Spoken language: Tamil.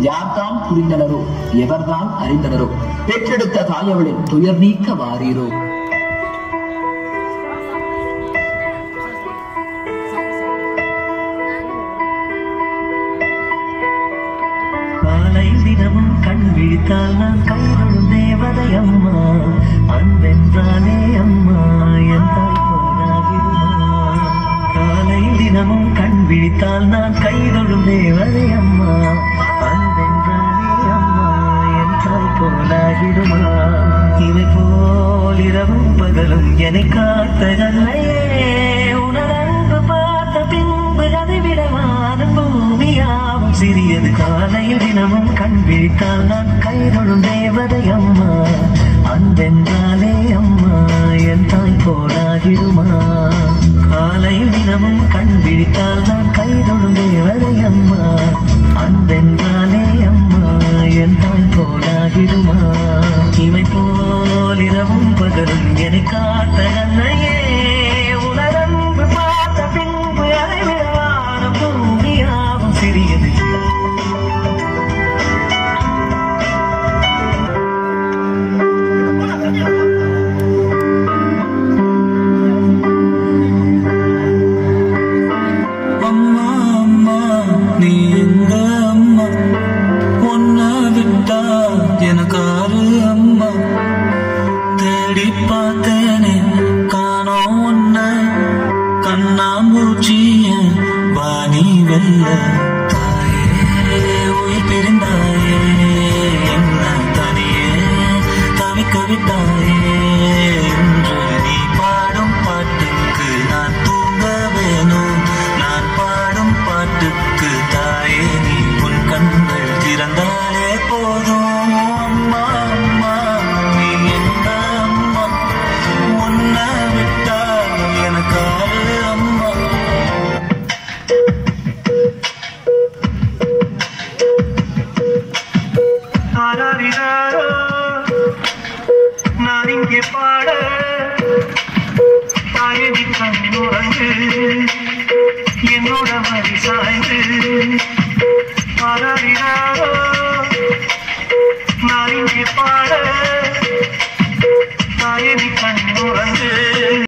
யார்தான் புரிந்தனரோ எவர்தான் அறிந்தனரோ பெற்றெடுத்த தாயவளின் துயர் நீக்க வாரீரோ காலை தினமும் கண் விழித்தால் நான் கைவிடும் தேவதை அம்மா அன்பென்றாலே அம்மா என் தாய் போனாகிடுமா காலை தினமும் கண் விழித்தால் நான் கைதொழும் தேவதை அம்மா அன்பென்றாலே அம்மா என் தாய் போனாகிடுமா இதை போல் இரவும் பகலும் என்னை காத்த நன்மையே உணரன்பு பார்த்த பின்பு அதை விடவான பூமியாவும் சிறியது காலையில் தினமும் கண் விழித்தால் நான் கைதொழும் தேவதை அம்மா அன்பென்றாலே அம்மா என் தாய் போலாகிடுமா காலையில் தினமும் கண் விழித்தால் நான் கைதொழும் தேவதை அம்மா அன்பென்றாலே அம்மா என் தாய் போலாகிடுமா இவை போல் இரவும் பகலும் என்னை காத்த நன்மையே உணரன்பு பார்த்த பின்பு அதை விடவான பூமியாவும் சிறியது அம்மா அம்மா நீ எங்க அம்மா ஒன்ன விட்டா எனக்காரு அம்மா தேடி பார்த்தேனே காணோம் ஒன்ன கண்ணாமூச்சிய வாணி வெல்ல தாயே உயிர் பிரிந்தாயே என்ன தனியே தவிக்க விட்டாயே இன்று நீ பாடும் பாட்டுக்கு நான் தூங்க வேணும் நான் பாடும் பாட்டுக்கு தாயே நீ உன் கண்கள் திறந்தாலே போதும் அம்மா அம்மா நீ என்ன அம்மா உன்னை விட்டா எனக்காரு அம்மா ஆராரினாரோ நான் இங்கே பாட தாயதி கண்ணுறங்கு என்னோட மதி சாய்ந்து ஆராரினாரோ நான் இங்கே பாட தாயதி கண்ணுறங்கு